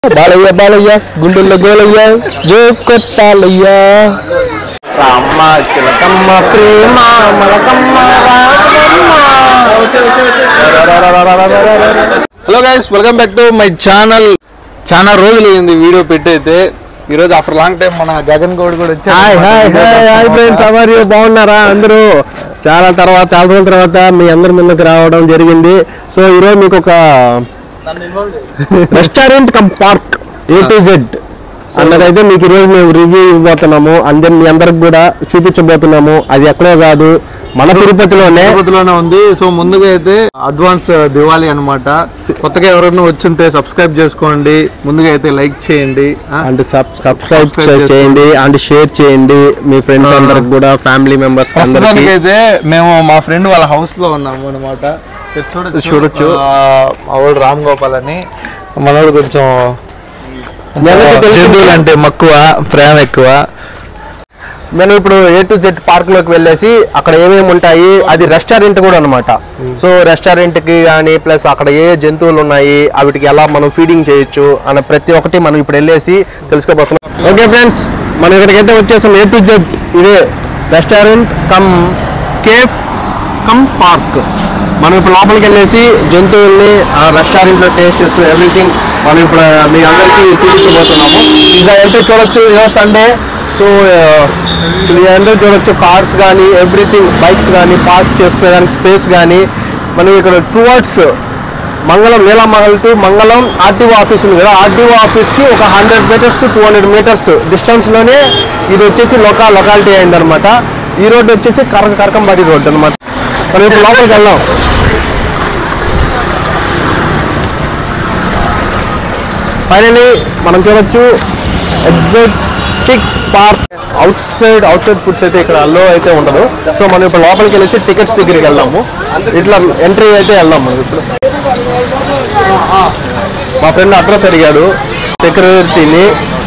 బాలయ్య బాలయ్య గుండెల్లో గోలయ్య జో కొట్టాలయ్య రామ్మ చిలకమ్మ ప్రేమ మలకమ్మ hello guys welcome back to my channel చాలా రోజులు అయింది వీడియో పెట్టయితే ఈ రోజు ఆఫ్టర్ లాంగ్ టైం మన గగన్ గౌడ్ కూడా వచ్చారు hi hi hi hi friends our బాగున్నారా అందరూ చాలా తర్వాత చాలా రోజుల తర్వాత మీ అందరి ముందుకు రావడం జరిగింది సో ఈరోజు మీకు ఒక restaurant cum park A to Z అన్నదైతే మీకు ఈరోజు మేము రివ్యూ ఇవ్వబోతున్నాము అందే మీ అందరికి కూడా చూపించబోతున్నాము అది ఎక్కడో కాదు మన తిరుపతిలోనే తిరుపతిలోనే ఉంది సో ముందుగా అయితే అడ్వాన్స్ దివాలి అన్నమాట కొత్తగా ఎవరైనా వచ్చుంటే సబ్స్క్రైబ్ చేసుకోండి ముందుగా అయితే లైక్ చేయండి ఆ? అండ్ సబ్స్క్రైబ్ Subscribe చేయండి అండ్ షేర్ చేయండి మీ ఫ్రెండ్స్ అందరికి కూడా ఫ్యామిలీ మెంబర్స్ అందరికి ప్రస్తుతానికి అయితే మేము మా ఫ్రెండ్ వాళ్ళ హౌస్ లో ఉన్నాము అనమాట చూడొచ్చు చూడొచ్చు. ఆ, మా వాడు రామ్ గోపాల్ అని మనోడు కొంచెం ఎవరికి తెలిసింది? జంతువులు అంటే మక్కువ ప్రేమ ఎక్కువ మనం ఇప్పుడు ఏ టు జెడ్ పార్క్ లోకి వెళ్ళేసి అక్కడ ఏమేమి ఉంటాయి అది రెస్టారెంట్ కూడా అనమాట సో రెస్టారెంట్ కి కానీ ప్లస్ అక్కడ ఏ జంతువులు ఉన్నాయి వాటికి ఎలా మనం ఫీడింగ్ చేయొచ్చు అన్న ప్రతి ఒక్కటి మనం ఇప్పుడు వెళ్ళేసి తెలుసుకోబోతున్నాం ఓకే ఫ్రెండ్స్ మనం ఇక్కడికైతే వచ్చేసాం ఏ టు జెడ్ ఇదే restaurant cum cafe cum park మనం ఇప్పుడు లోపలికి వెళ్ళేసి జంతువుల్ని ఆ రెస్టారెంట్ లో టేస్ట్ చేస్తూ ఎవ్రీథింగ్ మనం ఇప్పుడు మీ అందరికీ చూపించబోతున్నాము ఇంకా అంటే చూడొచ్చు ఈరోజు సండే సో మీ అందరూ చూడొచ్చు కార్స్ కానీ ఎవ్రీథింగ్ బైక్స్ కానీ పార్క్ చేసుకోవడానికి స్పేస్ కానీ మనం ఇక్కడ towards Mangalam Neelamahal to Mangalam RTO office ఉంది కదా ఆర్టీఓ ఆఫీస్కి ఒక hundred metres to two hundred metres డిస్టెన్స్లోనే ఇది వచ్చేసి లోకా లొకాలిటీ అయింది అనమాట ఈ రోడ్డు వచ్చేసి కరక కరకంబాడి రోడ్డు అనమాట మనం ఇప్పుడు లోపలికి వెళ్దాం ఫైనలీ మనం చూడొచ్చు exotic park outside outside foods అయితే ఇక్కడ అల్లో అయితే ఉండదు సో మనం ఇప్పుడు లోపలికి వెళ్ళేసి టికెట్స్ దగ్గరికి వెళ్దాము ఇట్లా ఎంట్రీ అయితే వెళ్దాం మనం ఇప్పుడు మా ఫ్రెండ్ అడ్రస్ అడిగాడు సెక్యూరిటీని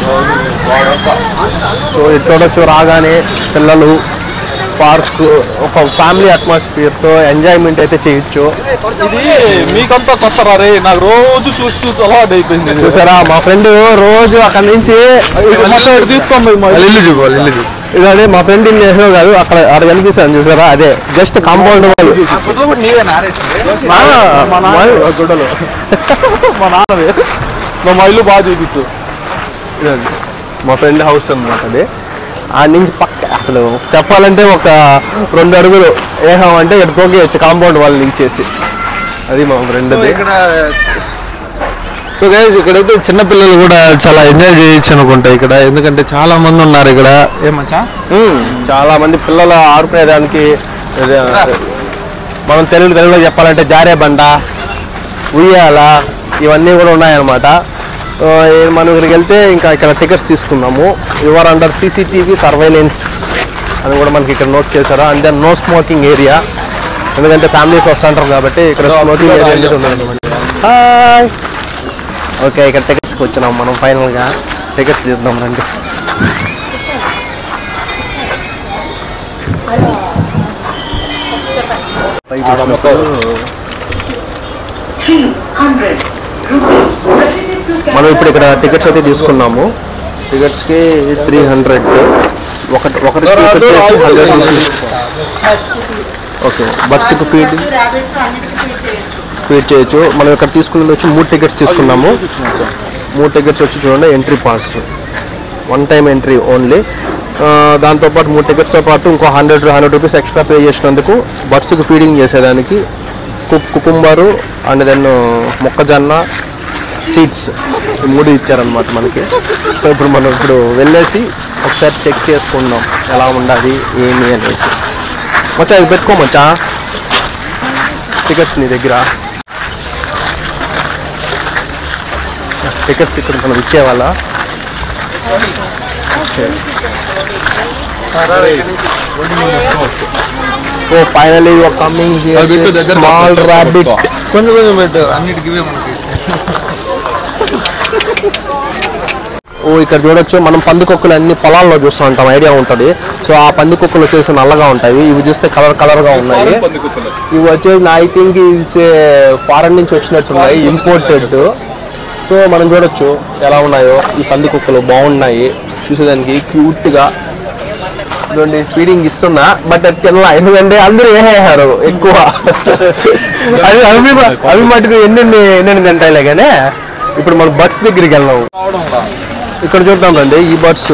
సో ఇది చూడొచ్చు రాగానే పిల్లలు పార్క్ ఒక ఫ్యామిలీ అట్మాస్ఫియర్తో ఎంజాయ్మెంట్ అయితే చేయొచ్చు ఇది మీకంతా కొత్త రే నాకు రోజు చూసి చూసి అలవాటు అయిపోయింది చూసారా మా ఫ్రెండ్ రోజు అక్కడ నుంచి తీసుకోండి ఇల్లు చూపాలి ఇల్లు చూపు ఇదే మా ఫ్రెండ్ ఇన్ చేసినావు కాదు అక్కడ అక్కడ కనిపిస్తాను చూసారా అదే జస్ట్ కాంపౌండ్ వాళ్ళు నీవే మా మా- గుడ్డలు మా నాన్నవే మా ఇల్లు బాగా చూపించు ఇదండి. మా ఫ్రెండ్ హౌస్ అన్నమాట అది ఆ నుంచి పక్క అసలు చెప్పాలంటే ఒక రెండు అడుగులు ఏహం అంటే ఇక్కడ తోకేయచ్చు కాంపౌండ్ వాళ్ళు లించేసి అది మా ఫ్రెండ్ ఇక్కడ సో గైస్ ఇక్కడైతే చిన్న పిల్లలు కూడా చాలా ఎంజాయ్ చేయొచ్చు అనుకుంటా ఇక్కడ ఎందుకంటే చాలా మంది ఉన్నారు ఇక్కడ ఏమచ్చా చాలా మంది పిల్లలు ఆడుకునేదానికి ఇది, మనం తెలుగు తెలుగులో చెప్పాలంటే జారే బండ ఉయ్యాల ఇవన్నీ కూడా ఉన్నాయన్నమాట ఆ, ఈ- మనం ఇక్కడికి వెళ్తే ఇంకా ఇక్కడ టికెట్స్ తీసుకున్నాము యువర్ అండర్ సీసీటీవీ సర్వైలెన్స్ అని కూడా మనకి ఇక్కడ నోట్ చేశారు and then no smoking area ఎందుకంటే ఫ్యామిలీస్ వస్తుంటారు కాబట్టి ఇక్కడ స్మోకింగ్ ఏరియా అనేది ఉండదు హాయ్ ఓకే ఇక్కడ టికెట్స్కి వచ్చినాం మనం ఫైనల్గా టికెట్స్ తీద్దాం రండి మనం ఇప్పుడు ఇక్కడ టికెట్స్ అయితే తీసుకున్నాము టికెట్స్కి త్రీ హండ్రెడ్ ఒకటి ఒకటి వచ్చేసి హండ్రెడ్ రూపీస్ ఓకే బస్సుకు ఫీడ్ ఫీడ్ చేయొచ్చు మనం ఇక్కడ తీసుకున్నది వచ్చి మూడు టికెట్స్ తీసుకున్నాము మూడు టికెట్స్ వచ్చి చూడండి entry pass one time entry only దాంతోపాటు మూడు టికెట్స్తో పాటు ఇంకో hundred hundred rupees extra pay చేసినందుకు బస్సుకు ఫీడింగ్ చేసేదానికి కు- కుకుంబరు అండ్ దెన్ మొక్కజొన్న సీడ్స్ ఈ మూడు ఇచ్చారనమాట మనకి సో ఇప్పుడు మనం ఇప్పుడు వెళ్ళేసి ఒకసారి చెక్ చేసుకుందాం ఎలా ఉండాలి ఏమి అనేసి మచ్చా ఇది పెట్టుకోమచ్చా టికెట్స్ నీ దగ్గర టికెట్స్ ఇక్కడ మనం ఇచ్చేవాళ్ళ so finally coming small rabbit కొంచెం కొంచెం పెట్టు అన్నిటికీ ఇవే మనకి ఓ ఇక్కడ చూడొచ్చు మనం పందికొక్కులు అన్ని పొలాల్లో చూస్తూ ఉంటాం ఐడియా ఉంటుంది సో ఆ పందికొక్కులు వచ్చేసి నల్లగా ఉంటాయి ఇవి చూస్తే కలర్ కలర్ గా ఉన్నాయి ఇవి వచ్చేసి ఐ థింక్ ఈజ్ ఫారెన్ నుంచి వచ్చినట్టున్నాయి ఇంపోర్టెడ్ సో మనం చూడొచ్చు ఎలా ఉన్నాయో ఈ పంది కుక్కలు బాగున్నాయి చూసేదానికి క్యూట్గా ఇటువంటి ఫీడింగ్ ఇస్తున్నా బట్ అది తినలా ఎందుకంటే అందరూ వేసేసారు ఎక్కువ అవి అవి మా- అవి మటుకు ఎన్నెన్ని ఎన్నెన్ని తింటాయిలే కానీ ఇప్పుడు మనం బర్డ్స్ దగ్గరికి వెళ్ళాం ఇక్కడ చూద్దాం రండి ఈ బర్డ్స్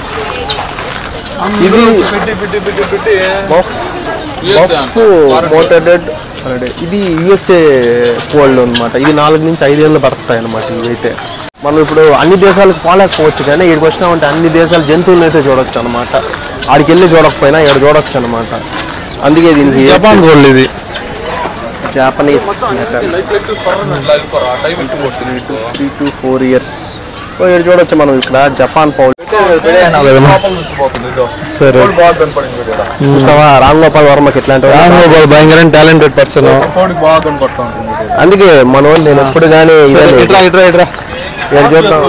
ఇది పెట్టి పెట్టి పెట్టి పెట్టి బఫ్ బఫ్ మోటెడ్ ఇది యుఎస్ఏ కోల్డ్ అన్నమాట ఇది నాలుగు నుంచి ఐదేళ్ళు పడతాయి అనమాట ఇవైతే మనం ఇప్పుడు అన్ని దేశాలకు పోలేకపోవచ్చు కానీ ఇక్కడికి వచ్చినామంటే అన్ని దేశాల జంతువులను అయితే చూడొచ్చు అనమాట ఆడికి వెళ్ళి చూడకపోయినా ఇక్కడ చూడొచ్చు అనమాట అందుకే దీనికి జపాన్ గోల్డ్ ఇది Japanese three to four years so ఇక్కడ చూడొచ్చు మనం ఇక్కడ జపాన్ పౌల్ సరే చూసినావా రామ్ గోపాల్ వర్మకి ఎట్లాంటి వాడు? రామ్ గోపాల్ భయంకర టాలెంటెడ్ పర్సన్ అందుకే మన వాళ్ళు నేను ఎప్పుడు కానీ ఇట్రా ఇట్రా ఇట్రా ఇక్కడ చూద్దాం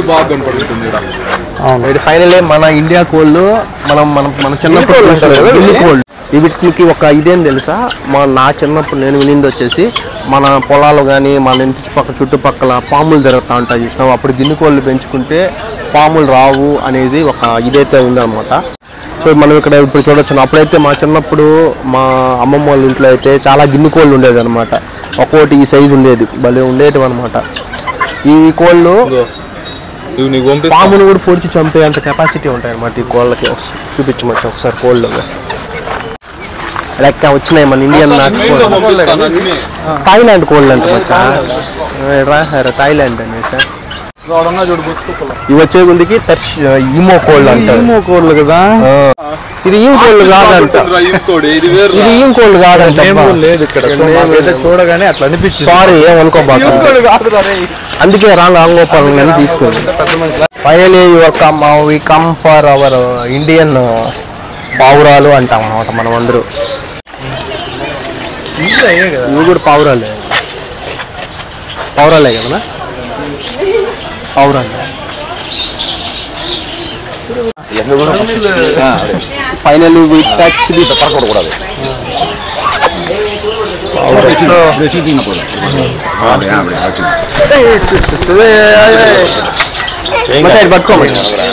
ఇది ఫైనల్ మన ఇండియా కోళ్ళు మనం మనం మన చిన్నప్పుడు గిల్లి కోళ్ళు వీటికి ఒక ఇదేం తెలుసా మా నా చిన్నప్పుడు నేను వినింది వచ్చేసి మన పొలాలు కానీ మన ఇంటి చుట్టుపక్కల చుట్టుపక్కల పాములు జరుగుతూ ఉంటాయి చూసినాం అప్పుడు గిన్నె కోళ్ళు పెంచుకుంటే పాములు రావు అనేది ఒక ఇదైతే ఉందన్నమాట సో మనం ఇక్కడ ఇప్పుడు చూడొచ్చు అప్పుడైతే మా చిన్నప్పుడు మా అమ్మమ్మ వాళ్ళ ఇంట్లో అయితే చాలా గిన్నె కోళ్ళు ఉండేది అనమాట ఒక్కోటి ఈ సైజు ఉండేది భలే ఉండేటివి అనమాట ఈ కోళ్ళు ఇవి నీకు పంపిస్తా పామును కూడా పొడిచి చంపే అంత కెపాసిటీ ఉంటాయి అన్నమాట ఈ కోళ్ళకి ఒకసారి చూపించమచ్చు ఒకసారి కోళ్ళు లెక్క వచ్చినాయి మన ఇండియన్ నాటు కోళ్ళు థాయిలాండ్ కోళ్ళు అంట మచ్చా రాశారు థాయిలాండ్ అనేసి ఇవి వచ్చే ముందుకి టర్ష్ ఈమో కోళ్ళు అంటారు కోళ్ళు కదా ఆ. ఇది ఈమ కోళ్ళు కాదంట ఇది వేరు ఇది ఈమ కోళ్ళు కాదంట లేదు ఇక్కడ సో నాకైతే చూడగానే అట్లా అనిపించింది సారీ ఏమనుకోబాక అందుకే రాంగ్ రాంగ్ గోపాల్ నేను తీసుకుంది ఫైనలీ ఒక we come for our Indian పావురాలు అంటాం అనమాట మనం అందరూ ఇవి కూడా పావురాలే పావురాలే కదా పావురాలే ఫైనలీ వి టచ్ దిస్ పట్టుకోమని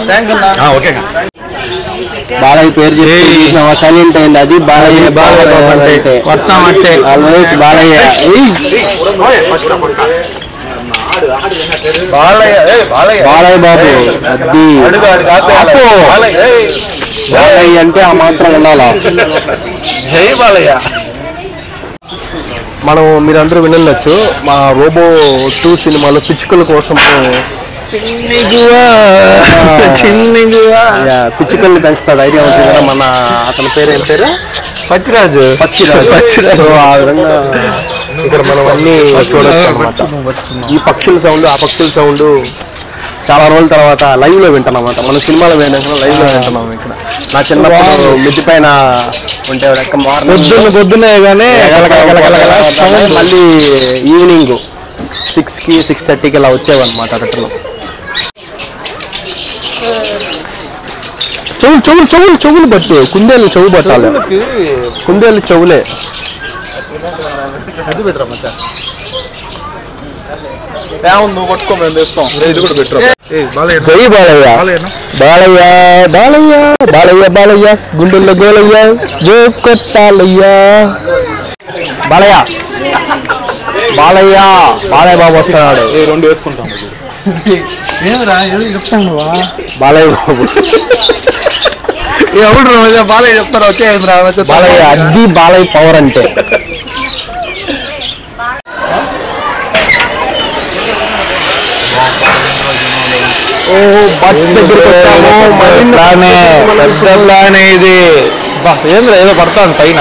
బాలయ్య పేరు చెప్పి సైలెంట్ అయింది అది బాలయ్య బాలయ్య అంటే కొడతామంటే. ఆల్వేస్ బాలయ్య ఏయ్. బాలయ్య బాబు అది ఆపు. బాలయ్య అంటే ఆ మాత్రం ఉండాలా జై బాలయ్య మనం మీరందరూ వినొచ్చు మా రోబో టూ సినిమాలో పిచ్చుకల కోసము చిన్నగువా యా, పిచ్చుకల్ని పెంచుతాడు ఐడియా ఉంటుంది కదా మన అతని పేరు ఏం పేరు పచ్చిరాజు పక్షిరాజు పచ్చిరాజు సో ఆ విధంగా ఇక్కడ మనం అన్ని చూడొచ్చు అనమాట ఈ పక్షుల సౌండ్ ఆ పక్షుల సౌండ్ చాలా రోజుల తర్వాత లైవ్ లో వింటాం అనమాట మన సినిమాలో వింటాం లైవ్ లో వింటున్నాం ఇక్కడ నా చిన్నప్పుడు మిద్ది పైన ఉంటే ఒక మార్నింగ్ పొద్దున్న పొద్దునే గానీ మళ్ళీ ఈవినింగ్ సిక్స్ కి సిక్స్ థర్టీకి ఇలా వచ్చేవన్నమాట రిటర్న్ చెవులు చెవులు చెవులు చెవులు పట్టు కుందేలు చెవు పట్టాలి కుందేలు చెవులే నువ్వు పట్టుకో మేము తెస్తాం ఇది కూడా పెట్టు బాలయ్య జై బాలయ్య బాలయ్యనా? బాలయ్య బాలయ్య బాలయ్య బాలయ్య గుండెల్లో గోలయ్య జో కొట్టాలయ్య బాలయ్య బాలయ్య బాలయ్య బాబు వస్తున్నాడు ఏ రెండు వేసుకుంటాం ఏమిరా ఏదో చెప్తాను బాలయ్య బాబు ఎవడు రోజా బాలయ్య చెప్తారా వచ్చే బాలయ్య అద్ది బాలయ్య పవర్ అంటే ఓ బట్స్ దగ్గరికి వచ్చాము మరిన్ని ప్లానే పెద్ద ప్లానే ఇది బా ఏంద్రా ఏదో పడతాను పైన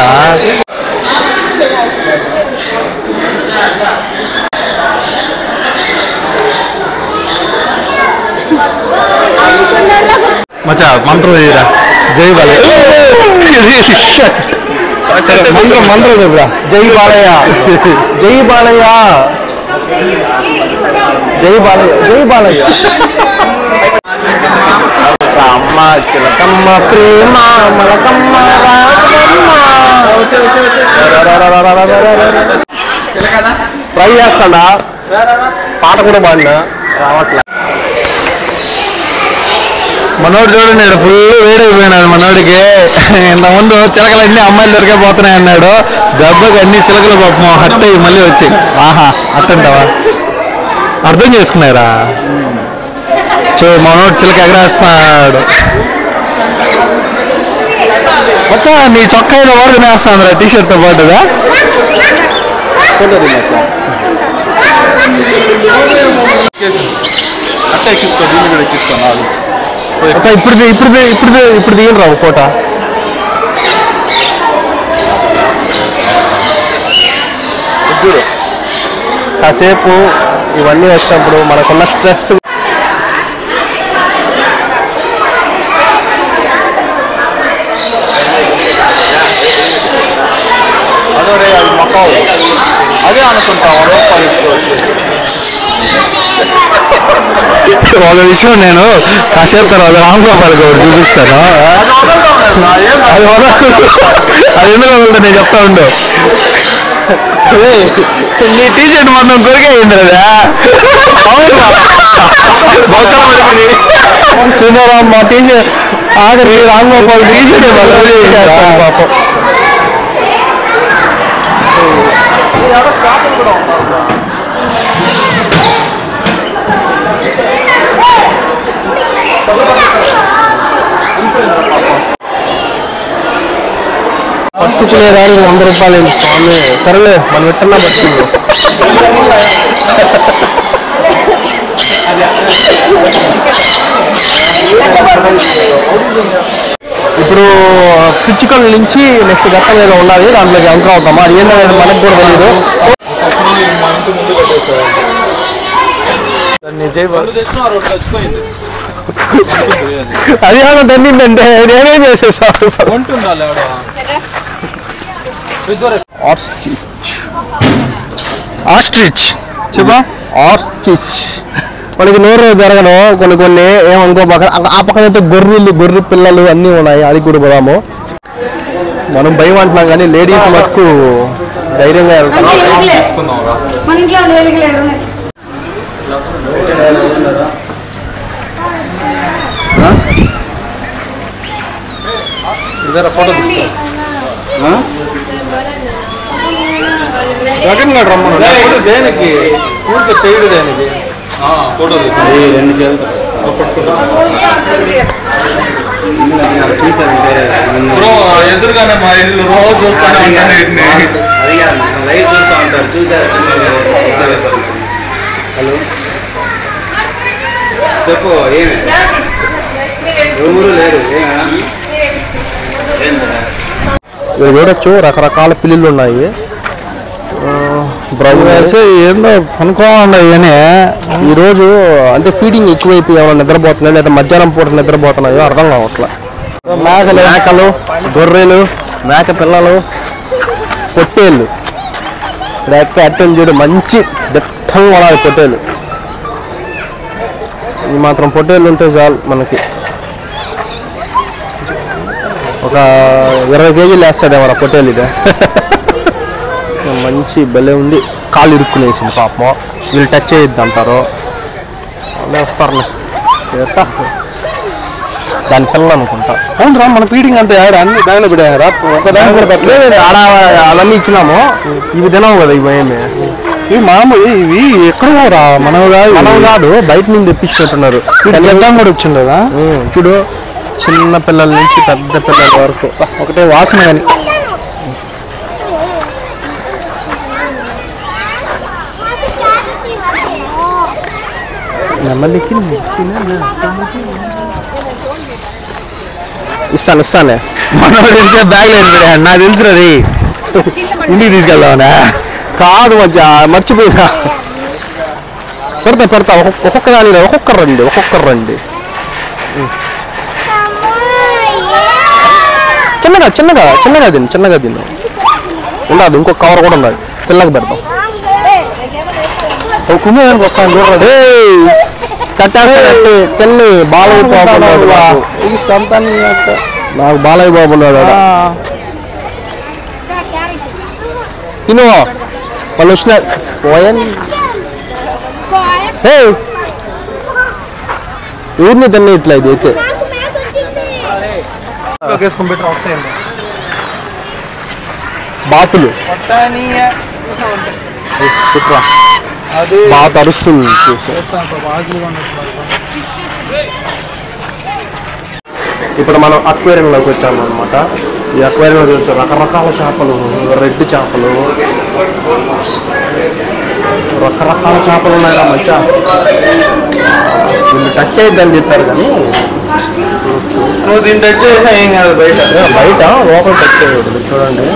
మచ్చా మంత్రం చేయరా జై బాలయ్య సరే మంత్రం మంత్రం చెప్పురా జై బాలయ్య జై బాలయ్య జై బాలయ్య జై బాలయ్య రామ చిలకమ్మ ప్రేమ మలకమ్మ రామమ్మ ట్రై చేస్తాడా పాట కూడా పాడినా రావట్లే మనోడు చూడండి ఫుల్ వేడైపోయినాడు మనోడికి ఇంతకుముందు చిలకలు అన్ని అమ్మాయిలు దొరికే పోతున్నాయి అన్నాడు దెబ్బకి అన్ని చిలకలు పాపం హట్ అయ్యి మళ్ళీ వచ్చాయి ఆహా అట్టంటావా అర్థం చేసుకున్నారా చూ మనోడు చిలక ఎగరేస్తున్నాడు వచ్చా నీ చొక్కా ఏదో వాడు తినేస్తాందిరా టీ షర్ట్తో పాటుగా అట్లా ఎక్కించుకో దీన్ని కూడా ఎక్కిస్తాను నాలుగు అచ్చా ఇప్పుడు ది- ఇప్పుడు ది- ఇప్పుడు ది- ఇప్పుడు దిగిన రావు ఫోటో చూడు కాసేపు ఇవన్నీ వచ్చినప్పుడు మనకున్న స్ట్రెస్ అదే రే అది మొక్కవు అదే అనుకుంటాం రూపాయలు ఇచ్చుకోవచ్చు ఒక విషయం నేను కాసేపు తర్వాత రామ్ గోపాల్ గౌడ్ చూపిస్తాను అది వదలదు. అది ఎందుకు వదలదు నేను చెప్తా ఉండు ఏయ్, నీ టీ షర్ట్ మొత్తం కొరికే అయింది చూసారా మా టీ షర్ట్ ఆఖరి రామ్ గోపాల్ టీ షర్ట్ పాపం పట్టుకునే దానికి వంద రూపాయలు ఏంటి స్వామి సరేలే మనం ఎట్టన్నా పట్టుకుందాం ఇప్పుడు పిచ్చుకల నుంచి నెక్స్ట్ గట్టం ఏదో ఉండాలి దాంట్లోకి ఎంటర్ అవుతాము అది ఏంటనేది మనకు కూడా తెలియదు తెచ్చిన రోడ్డు చచ్చిపోయింది అది ఏమో తన్నిందంటే నేనేం చేసేసాను ఉంటుండాలి ఆడ ఆస్టిచ్ ఆస్ట్రిచ్ చెప్పా ఆస్టిచ్ మనకి నోరు జరగను కొన్ని కొన్ని ఏమనుకోబాక ఆ- ఆ పక్కన అయితే గొర్రెలు గొర్రె పిల్లలు అన్నీ ఉన్నాయి అది కూడా పోదాము మనం భయం అంటున్నాం కానీ లేడీస్ మటుకు ధైర్యంగా వెళ్తాం తీసుకుందాం రా మన ఇంట్లో ఉన్న వెలుగులేరు ఇద్దరు ఫోటో తీసుకో జగన్ గారు రమ్మను లేకపోతే దేనికి ఊరికి పెయిడ్ దేనికి ఫోటో తీసుకో రెండు చేతులు బ్రో ఎదురుగానే మా ఇల్లు రోజు చూస్తానే ఉంటాను వీటిని లైవ్ చూస్తూ ఉంటారు చూసారు సరే సరే హలో చెప్పు ఏమి ఎవరు లేరు ఏమా ఇక్కడ చూడొచ్చు రకరకాల పిల్లులు ఉన్నాయి బ్రౌన్ ఏందో అనుకోండి ఇవన్నీ ఈరోజు అంటే ఫీడింగ్ ఎక్కువైపోయి ఏమైనా నిద్రపోతున్నాయి లేదా మధ్యాహ్నం పూట నిద్రపోతున్నాయో అర్థం కావట్లే మేకలు మేకలు గొర్రెలు మేక పిల్లలు పొట్టేళ్ళు లేకపోతే అట్టెలు చూడు మంచి దట్టంగా ఉండాలి పొట్టేలు ఈ మాత్రం పొట్టేళ్ళు ఉంటే చాలు మనకి ఒక ఇరవై కేజీలు వేస్తాడేమో ఆ పొట్టేలు ఇదే మంచి భలే ఉంది కాలు ఇరుక్కునేసింది పాపం వీళ్ళు టచ్ చేయొద్దు అంటారు అలా వస్తారులే ఎట్టా? దాని పిల్లలు అనుకుంటా అవునరా మన ఫీడింగ్ అంతా ఆడ అన్ని దానిలో పెట్టారా ఒక దాని కూడా పెట్టలేదు లేదు ఆడ అవన్నీ ఇచ్చినాము ఇవి తినవు కదా ఇవి ఏమి ఇవి మామూలు ఇవి ఎక్కడ రా మనవి కాదు మనం కాదు బయట నుంచి తెప్పించినట్టున్నారు పెద్దాం కూడా వచ్చింది కదా ఉం, చూడు చిన్న పిల్లల నుంచి పెద్ద పిల్లల వరకు ఒకటే వాసన కానీ నెమ్మదికి ఇస్తాను ఇస్తానే మనోడు తెలిసే బ్యాగ్ లేదు బిడ్డ. నాకు తెలుసు అది ఇంటికి తీసుకెళ్దామనా కాదు మధ్య మర్చిపోయినా పెడతా పెడతా ఒక్కొక్క ఒక్కొక్క దాని ఒక్కొక్కరు రండి ఒక్కొక్కరు రండి చిన్నగా చిన్నగా చిన్నగా తిను చిన్నగా తిను ఉండదు ఇంకొక కవర్ కూడా ఉన్నది పిల్లకి పెడతాం ఒక కుమ్మేదానికి వస్తాను చూడరా కట్టేస్తానంటే తిన్ని బాలయ్య బాబు ఉన్నాడు నాకు. నాకు బాలయ్య బాబు ఉన్నాడు ఆడ. తిను వాళ్ళు వచ్చిన పోయన్ కోడ హే ఊరిని తన్ని ఇట్లా ఇది అయితే కంప్యూటర్ వస్తాయండి బాతులు కుట్రా. అది బాతు అరుస్తుంది చూసి ఇప్పుడు మనం అక్వేరియంలోకి వచ్చాము అనమాట ఈ అక్వేరియంలో చూస్తే రకరకాల చేపలు రెడ్ చేపలు రకరకాల చేపలు ఉన్నాయి మంచిగా వీళ్ళు టచ్ అయ్యిద్దని చెప్పారు కానీ నువ్వు దీన్ని టచ్ చేసినా ఏం కాదు బయట ఏ, బయట లోపల టచ్ అయ్యేది చూడండి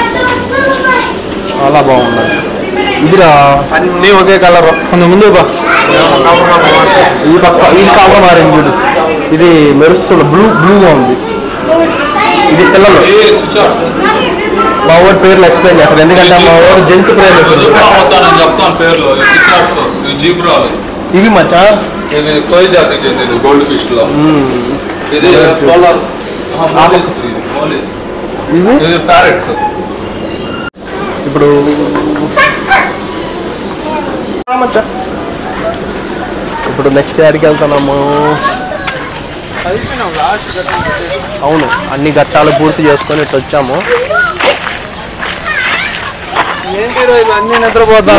చాలా బాగున్నాయి ఇదిరా అన్నీ ఒకే కలర్ కొంచెం ముందు బా ఈ పక్క ఈ కాగా మారింది చూడు ఇది మెరుస్తున్న బ్లూ బ్లూగా ఉంది ఇది పిల్లలు మా ఊరి పేర్లు ఎక్స్ప్లెయిన్ చేస్తారు ఎందుకంటే మా ఊరు జంతు ప్రేమికులు నేను చెప్తాను పేర్లు టిచార్ట్స్ ఇవి జీబ్రాలు ఇవి మచ్చా ఇది కోయి జాతికి చెందింది గోల్డ్ ఫిష్ లో ఇది పోలార్ మోలీస్ ఇది మోలీస్ ఇవి ఇది ప్యారెట్స్ ఇప్పుడు మచ్చా ఇప్పుడు నెక్స్ట్ యాడికి వెళ్తున్నాము అవును అన్ని ఘట్టాలు పూర్తి చేసుకొని ఇటు వచ్చాము ఏంటి రోజు అన్ని నిద్రపోతా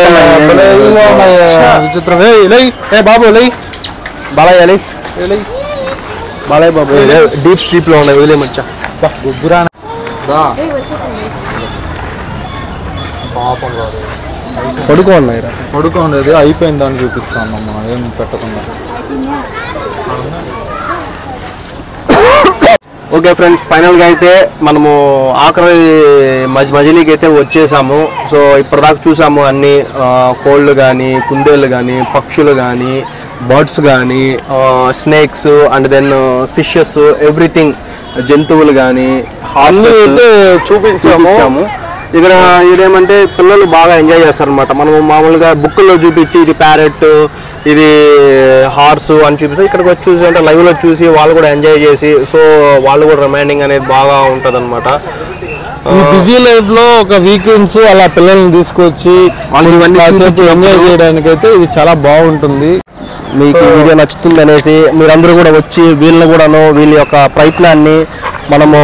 విచిత్రం ఏ లై ఏ బాబు లై బాలయ్య లే. బాలయ్య బాబు డీప్ స్లీప్ లో ఉన్నాయి వదిలే మచ్చా గుగ్గురా పడుకో ఉన్నాయి రా పడుకోండి అయిపోయిందని చూపిస్తాను అమ్మ ఏం పెట్టకుండా ఓకే ఫ్రెండ్స్ ఫైనల్గా అయితే మనము ఆఖరి మజ్ మజిలీకి అయితే వచ్చేసాము సో ఇప్పటిదాకా చూసాము అన్ని కోళ్ళు కానీ కుందేళ్ళు కానీ పక్షులు కానీ బర్డ్స్ కానీ snakes and then fishes everything జంతువులు కానీ అన్ని అయితే చూపించాము. చూపించాము ఇక్కడ ఇదేమంటే పిల్లలు బాగా ఎంజాయ్ చేస్తారు అనమాట మనం మామూలుగా బుక్కుల్లో చూపించి ఇది ప్యారెట్ ఇది హార్స్ అని చూపిస్తే ఇక్కడికి వచ్చి చూసి అంటే లైవ్ లో చూసి వాళ్ళు కూడా ఎంజాయ్ చేసి సో వాళ్ళు కూడా రిమైండింగ్ అనేది బాగా ఉంటది అనమాట ఈ బిజీ లైఫ్ లో ఒక వీకెండ్స్ అలా పిల్లల్ని తీసుకొచ్చి వాళ్ళు ఇవన్నీ కాసేపు చూపించినప్పుడు ఎంజాయ్ చేయడానికి అయితే ఇది చాలా బాగుంటుంది మీకు ఈ వీడియో నచ్చుతుంది అనేసి మీరందరూ కూడా వచ్చి వీళ్ళని కూడాను వీళ్ళ యొక్క ప్రయత్నాన్ని మనము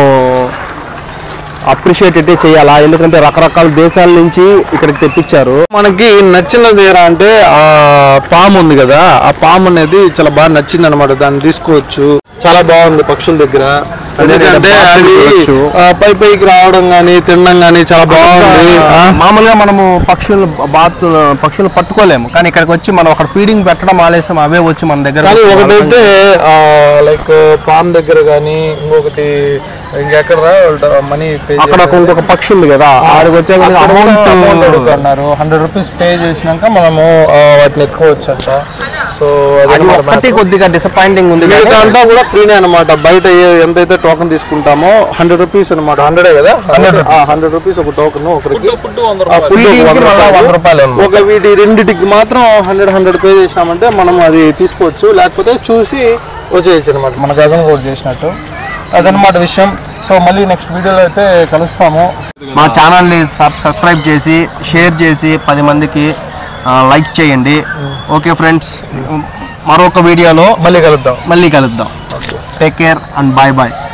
అప్రిషియేట్ అయితే చేయాలా ఎందుకంటే రకరకాల దేశాల నుంచి ఇక్కడికి తెప్పించారు మనకి నచ్చినది ఏరా అంటే ఆ పాము ఉంది కదా ఆ పాము అనేది చాలా బాగా నచ్చింది అనమాట దాన్ని తీసుకోవచ్చు చాలా బాగుంది పక్షుల దగ్గర ఎందుకంటే బాతులు అది చూడొచ్చు. ఆ, పై పైకి రావడం గానీ తినడం గానీ చాలా బాగుంది ఆ, మామూలుగా మనము పక్షులు బాతు పక్షులు పట్టుకోలేము కానీ ఇక్కడికి వచ్చి మనం అక్కడ ఫీడింగ్ పెట్టడం ఆలస్యం అవే వచ్చి మన దగ్గర కానీ ఒకటైతే లైక్ పామ్ దగ్గర కానీ ఇంకొకటి ఇంకెక్కడ మనీ పే అక్కడ ఒక ఇంకొక పక్షి ఉంది కదా ఆడికి వచ్చే అమౌంట్ అమౌంట్ అడుగుతున్నారు హండ్రెడ్ రూపీస్ పే చేసినాక మనము ఆ, వాటిని ఎత్తుకోవచ్చు అంట సో అది ఒక్కటి కొద్దిగా డిసప్పాయింటింగ్ ఉంది కానీ మిగతా అంతా కూడా ఫ్రీనే అనమాట బయట ఏ- ఎంతైతే టోకెన్ తీసుకుంటామో హండ్రెడ్ రూపీస్ అనమాట హండ్రెడే కదా హండ్రెడ్ రూపీస్ ఒక టోకెన్ ఒకరికి ఫుడ్ వంద ఆ రూపాయలు food Feeding ఒక కి వంద మళ్ళా రూపాయలు. వంద రూపాయలు అన్నమాట. ఒక వీటి రెండిటికి మాత్రం హండ్రెడ్ హండ్రెడ్ పే చేసినామంటే మనం అది తీసుకోవచ్చు లేకపోతే చూసి వచ్చేయచ్చు అనమాట మన గగన్ కూడా చేసినట్టు అదనమాట విషయం సో మళ్ళీ నెక్స్ట్ వీడియోలో అయితే కలుస్తాము మా ఛానల్ని సబ్స్క్రైబ్ చేసి షేర్ చేసి పది మందికి లైక్ చేయండి ఓకే ఫ్రెండ్స్ మరొక వీడియోలో మళ్ళీ కలుద్దాం మళ్ళీ కలుద్దాం take care and bye bye